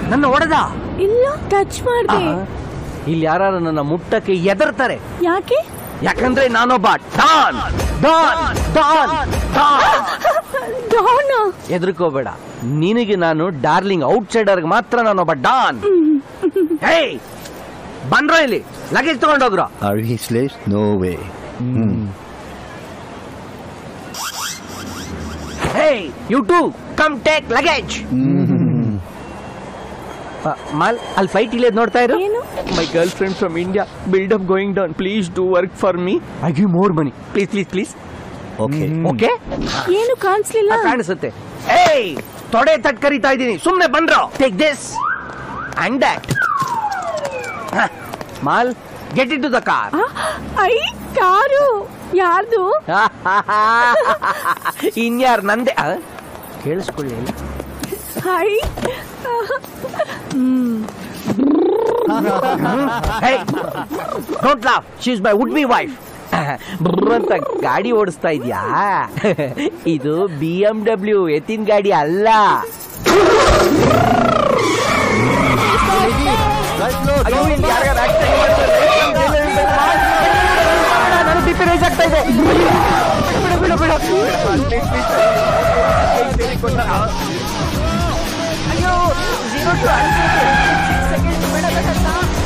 ನನ್ನ ಹೊಡೆದ ಇಲ್ಲ ಟಚ್ ಮಾಡ್ದೆ ಇಲ್ಲಿ ಯಾರು ನನ್ನ ಮುಟ್ಟಕ್ಕೆ ಎದರ್ತಾರೆ ಯಾಕೆ ಯಾಕಂದ್ರೆ ನಾನೊಬ್ಬ ಡಾನ್ ಡಾನ್ ಡಾನ್ ಡಾನ್ ಡಾನ ಹೆದರ್ಕೋಬೇಡ ನಿನಗೆ ನಾನು ಡಾರ್ಲಿಂಗ್ ಔಟ್ ಸೈಡರ್ ಮಾತ್ರ ನಾನೊಬ್ಬ ಡಾನ್ ಹೇ ಬಂದ್ರೋ ಇಲ್ಲಿ ಲಗೇಜ್ ತಗೊಂಡೋಗ್ರೋ Are we slaves? No way. Hey you two come take luggage ಮಾಲ್ ಅಲ್ಲಿ ಫೈಟ್ ಇಲ್ಲೇ ನೋಡ್ತಾ ಇರು ಏನು my girlfriend from India build up going down please do work for me I give more money please please please Okay. Okay ಏನು ಕಾಣಿಸ್ಲಿಲ್ಲ ಕಾಣಿಸುತ್ತೆ ಏಯ್ ತೊಡೆ ತಟ್ ಕರಿತಾ ಇದ್ದೀನಿ ಸುಮ್ನೆ ಬಂದ್ರೋ ಟೇಕ್ ದಿಸ್ ಅಂಡ್ ದಟ್ ಮಾಲ್ get it to the car ಆ, ಐ ಕಾರು ಯಾರ್ದು ಇನ್ಯಾರ್ ನಂದೆ ಆ? ಕೇಳಿಸ್ಕೊಳ್ಳಿ I don't laugh she is my would be wife ಅಂತ ಗಾಡಿ ಓಡಿಸ್ತಾ ಇದ್ಯಾ ಇದು ಬಿ ಎಂ ಡಬ್ಲ್ಯೂ ಎತ್ತಿನ ಗಾಡಿ ಅಲ್ಲ ಅಯ್ಯೋ, ಇಲ್ಲಿ ಯಾರ್ಗಾರ accident ಮಾಡ್ತಾರೆ. ನನಗೆ BP raise ಆಗ್ತಾ ಇದೆ. ಬಿಡು, ಬಿಡು, ಬಿಡು. Please, please. ಅಯ್ಯೋ zero to hundred. Six seconds ಬಿಡಬೇಕಂತ.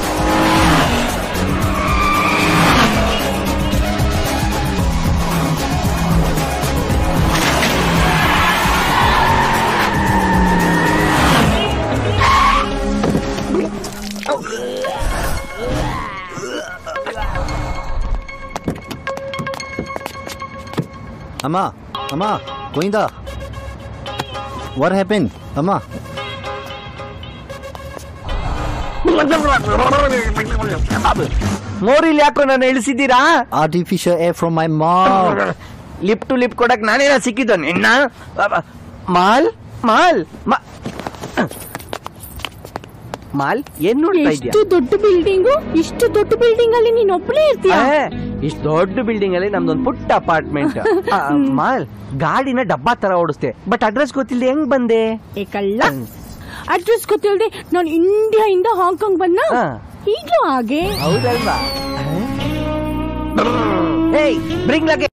Amma, Amma, Goinda. What happened? Amma. ಮೋರಿಲ್ ಯಾಕೋ ನಾನು ಇಳಿಸಿದ್ದೀರಾ Artificial air from my mouth. Lip to lip ಕೊಡಕ್ ನಾನೇನ ಸಿಕ್ಕಿದ್ದು ನಿನ್ನ ಮಾಲ್ ಮಾಲ್ ಮಾ- ಮಾಲ್ ಏನ್ ನೋಡ್ತಾ ಇದ್ಯಾ ಎಷ್ಟು ದೊಡ್ಡ ಬಿಲ್ಡಿಂಗು ಇಷ್ಟು ದೊಡ್ಡ ಬಿಲ್ಡಿಂಗ್ ಅಲ್ಲಿ ನೀನ್ ಒಬ್ಬನೇ ಇರ್ತೀಯ ಇಷ್ಟು ದೊಡ್ಡ ಬಿಲ್ಡಿಂಗ್ ಅಲ್ಲಿ ನಮ್ದೊಂದು ಪುಟ್ಟ ಅಪಾರ್ಟ್ಮೆಂಟ್ ಮಾಲ್ ಗಾಡಿನ ಡಬ್ಬಾ ತರ ಓಡಿಸ್ತೆ ಬಟ್ ಅಡ್ರೆಸ್ ಗೊತ್ತಿಲ್ಲದೆ ಹೆಂಗ್ ಬಂದೆ ಏ ಕಳ್ಳ ಅಡ್ರೆಸ್ ಗೊತ್ತಿಲ್ದೆ ನಾನು ಇಂಡಿಯಾ ಇಂದ ಹಾಂಗ್ಕಾಂಗ್ ಬಂದ ಹಾ. ಈಗ್ಲೂ ಹಾಗೆ ಹೌದಲ್ವಾ ಏಯ್ ಬ್ರಿಂಗ್ ಲಗೇಜ್